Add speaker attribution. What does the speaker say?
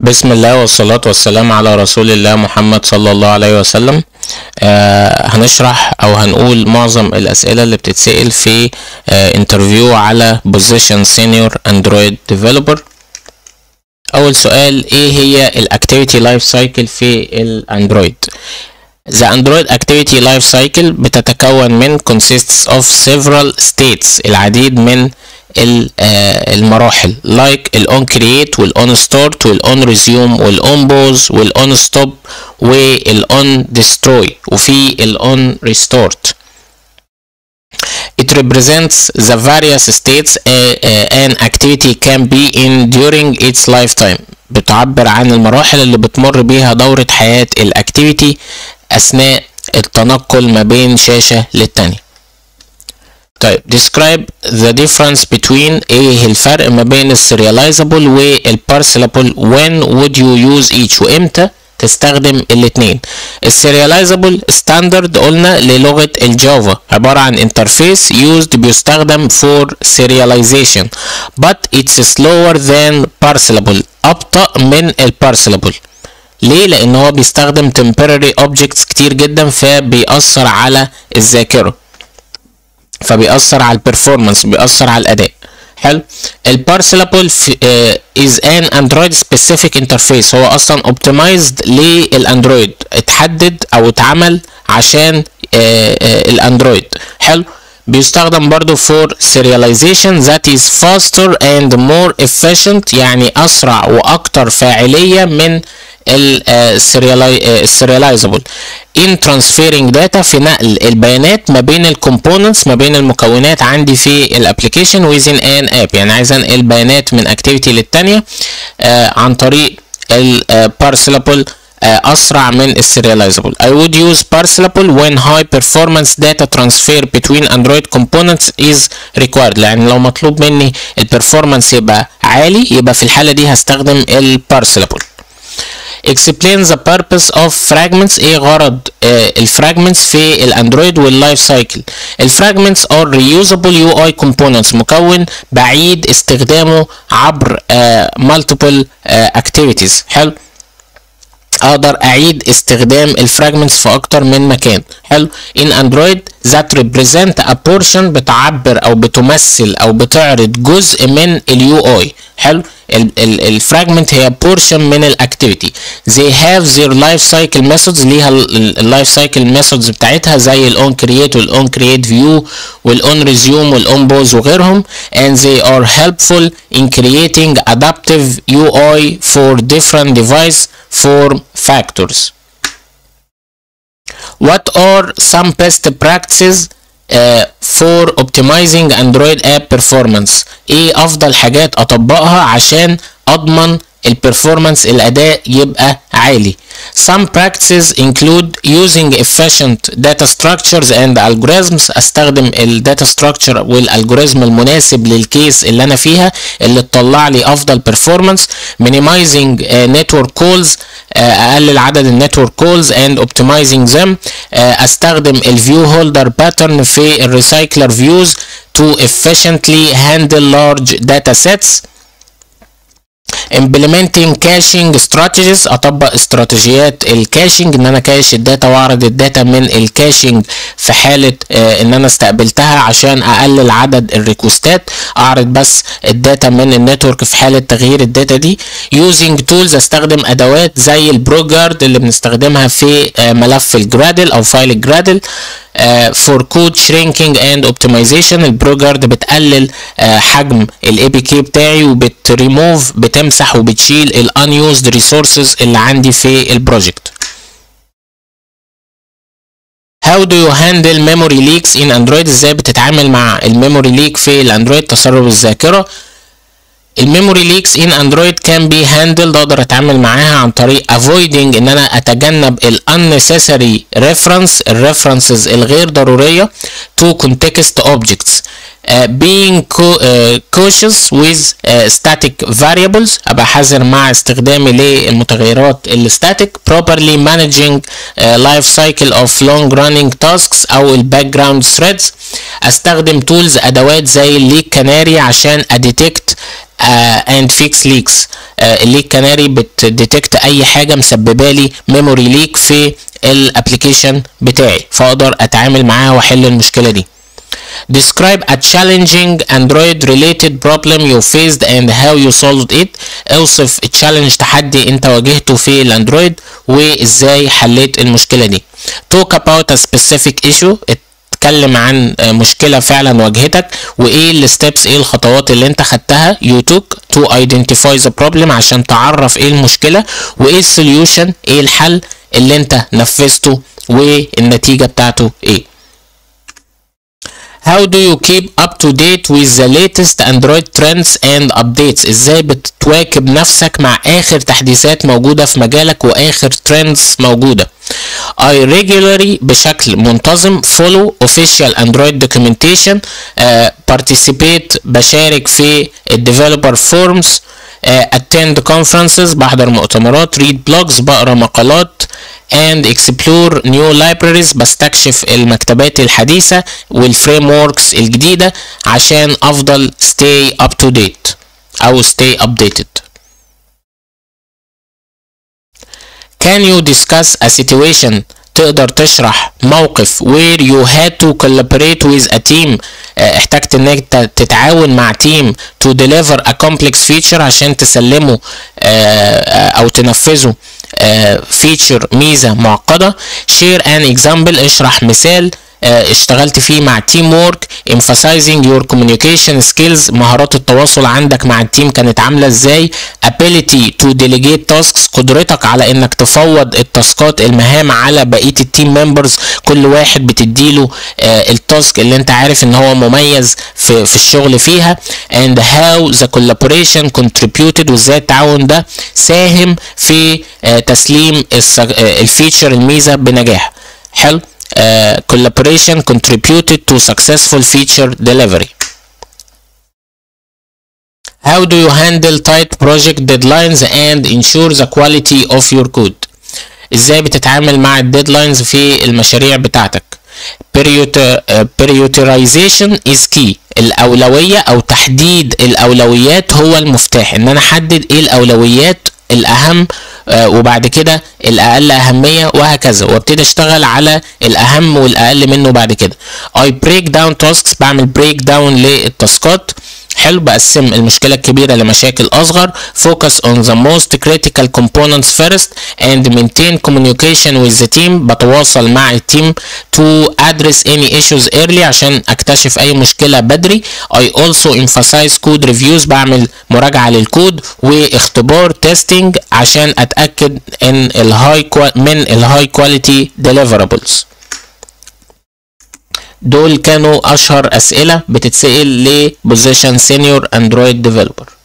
Speaker 1: بسم الله والصلاة والسلام على رسول الله محمد صلى الله عليه وسلم آه هنشرح او هنقول معظم الاسئلة اللي بتتسأل في آه انترفيو على position senior android developer اول سؤال ايه هي الاكتيفيتي لايف سايكل في الاندرويد The Android Activity Life Cycle بتتكون من consists of several states العديد من ال- آه، المراحل like ال on create وال on start وال on resume وال on pause وال on stop وال on destroy وفي ال on restart It represents the various states uh, uh, an activity can be in during its lifetime بتعبر عن المراحل اللي بتمر بيها دورة حياة الاكتيفيتي أثناء التنقل ما بين شاشة للتانية طيب describe the difference between ايه الفرق ما بين السerializable والparcelable when would you use each وامتى تستخدم الاتنين السerializable standard قلنا للغة الجافا عبارة عن interface used بيستخدم for serialization but it's slower than parcelable أبطأ من الparcelable ليه؟ لأن هو بيستخدم temporary objects كتير جدا فبيأثر على الذاكرة فبيأثر على البرفورمانس بيأثر على الأداء حلو البارسلابل از ان اندرويد سبيسيفيك انترفيس هو اصلا اوبتمايزد للاندرويد اتحدد او اتعمل عشان آه، آه، الاندرويد حلو بيستخدم برضو for serialization that is faster and more efficient يعني اسرع واكتر فاعلية من السerializable in transferring data في نقل البيانات ما بين الكومبوننتس ما بين المكونات عندي في الابلكيشن within an app يعني عايز انقل بيانات من اكتيفيتي للتانية آه عن طريق البارسلابل اسرع من السerializable I would use parcelable when high performance data transfer between Android components is required يعني لو مطلوب مني البرفورمانس يبقى عالي يبقى في الحالة دي هستخدم البارسلابل explain the purpose of fragments ايه غرض آه الفراجمنتس في الاندرويد واللايف سايكل الفراجمنتس are reusable UI components مكون بعيد استخدامه عبر آه multiple آه activities حلو اقدر اعيد استخدام الفراجمنتس في اكتر من مكان حلو in android that represent a portion بتعبر او بتمثل او بتعرض جزء من اليو اي حلو الفراجمنت هي portion من الاكتيفيتي they have their life cycle methods ليها اللايف سايكل ميثودز بتاعتها زي الاون كرييت والاون كرييت فيو والاون ريزيوم والاون بوز وغيرهم and they are helpful in creating adaptive UI for different device form factors what are some best practices uh, for optimizing Android app performance ايه افضل حاجات اطبقها عشان اضمن البرفورمانس الاداء يبقى عالي some practices include using efficient data structures and algorithms استخدم الداتا structure والالجوريزم المناسب للكيس اللي انا فيها اللي تطلع لي افضل performance minimizing uh, network calls uh, اقلل عدد النتورك كولز and optimizing them uh, استخدم الفيو هولدر باترن في الريسايكلر فيوز to efficiently handle large data sets implementing caching strategies اطبق استراتيجيات الكاشنج ان انا كاش الداتا واعرض الداتا من الكاشنج في حالة آه ان انا استقبلتها عشان اقلل عدد الريكوستات اعرض بس الداتا من النتورك في حالة تغيير الداتا دي using tools استخدم ادوات زي البروجارد اللي بنستخدمها في آه ملف الجرادل او فايل الجرادل فور كود شرينكينج اند اوبتمايزيشن البروجارد بتقلل uh, حجم الاي بي كي بتاعي وبتريموف بتمسح وبتشيل الانيوزد ريسورسز اللي عندي في البروجكت How do you handle memory leaks in Android ازاي بتتعامل مع الميموري ليك في الاندرويد تسرب الذاكرة الميموري ليكس ان اندرويد كان بي هاندلد اقدر اتعامل معاها عن طريق avoiding ان انا اتجنب ال unnecessary reference الريفرنسز الغير ضرورية to context objects uh, being co uh, cautious with uh, static variables ابقى حذر مع استخدامي للمتغيرات الستاتيك properly managing uh, life cycle of long running tasks او ال background threads استخدم tools ادوات زي الليك كاناري عشان اديتكت اند فيكس ليكس الليك كاناري بتديتكت اي حاجه مسببه لي ميموري ليك في الابلكيشن بتاعي فاقدر اتعامل معاها واحل المشكله دي Describe a challenging Android related problem you faced and how you solved it. اوصف تشالنج تحدي انت واجهته في الاندرويد وازاي حليت المشكلة دي. Talk about a specific issue. اتكلم عن مشكلة فعلا واجهتك وايه الستبس ايه الخطوات اللي انت خدتها you took to identify the problem عشان تعرف ايه المشكلة وايه السوليوشن ايه الحل اللي انت نفذته والنتيجة بتاعته ايه. How do you keep up to date with the latest Android trends and updates ازاي بتواكب نفسك مع اخر تحديثات موجودة في مجالك واخر trends موجودة I regularly بشكل منتظم follow official Android documentation uh, participate بشارك في developer forums uh, attend conferences بحضر مؤتمرات read blogs بقرا مقالات and explore new libraries بستكشف المكتبات الحديثة والفريم وركس الجديدة عشان أفضل stay up to date أو stay updated Can you discuss a situation تقدر تشرح موقف where you had to collaborate with a team احتجت انك تتعاون مع تيم to deliver a complex feature عشان تسلمه او تنفذه فيتشر ميزه معقده share an example اشرح مثال اشتغلت فيه مع تيم وورك emphasizing your communication skills مهارات التواصل عندك مع التيم كانت عامله ازاي ability to delegate tasks قدرتك على انك تفوض التاسكات المهام على بقيه التيم ممبرز كل واحد بتديله التاسك اللي انت عارف ان هو مميز في, في الشغل فيها and how the collaboration contributed وازاي التعاون ده ساهم في تسليم الفيتشر الميزه بنجاح حلو Uh, collaboration contributed to successful feature delivery. How do you handle tight project deadlines and ensure the quality of your code? ازاي بتتعامل مع الديدلاينز في المشاريع بتاعتك؟ prioritization is key الأولوية أو تحديد الأولويات هو المفتاح إن أنا أحدد إيه الأولويات الأهم آه وبعد كده الأقل أهمية وهكذا وابتدي أشتغل على الأهم والأقل منه بعد كده I break down tasks بعمل break down للتاسكات حلو بقسم المشكلة الكبيرة لمشاكل أصغر focus on the most critical components first and maintain communication with the team بتواصل مع التيم to address any issues early عشان أكتشف أي مشكلة بدري I also emphasize code reviews بعمل مراجعة للكود واختبار testing عشان أتأكد إن الهاي من الهاي كواليتي deliverables دول كانوا اشهر اسئله بتتسال لبوزيشن سينيور اندرويد ديفلوبر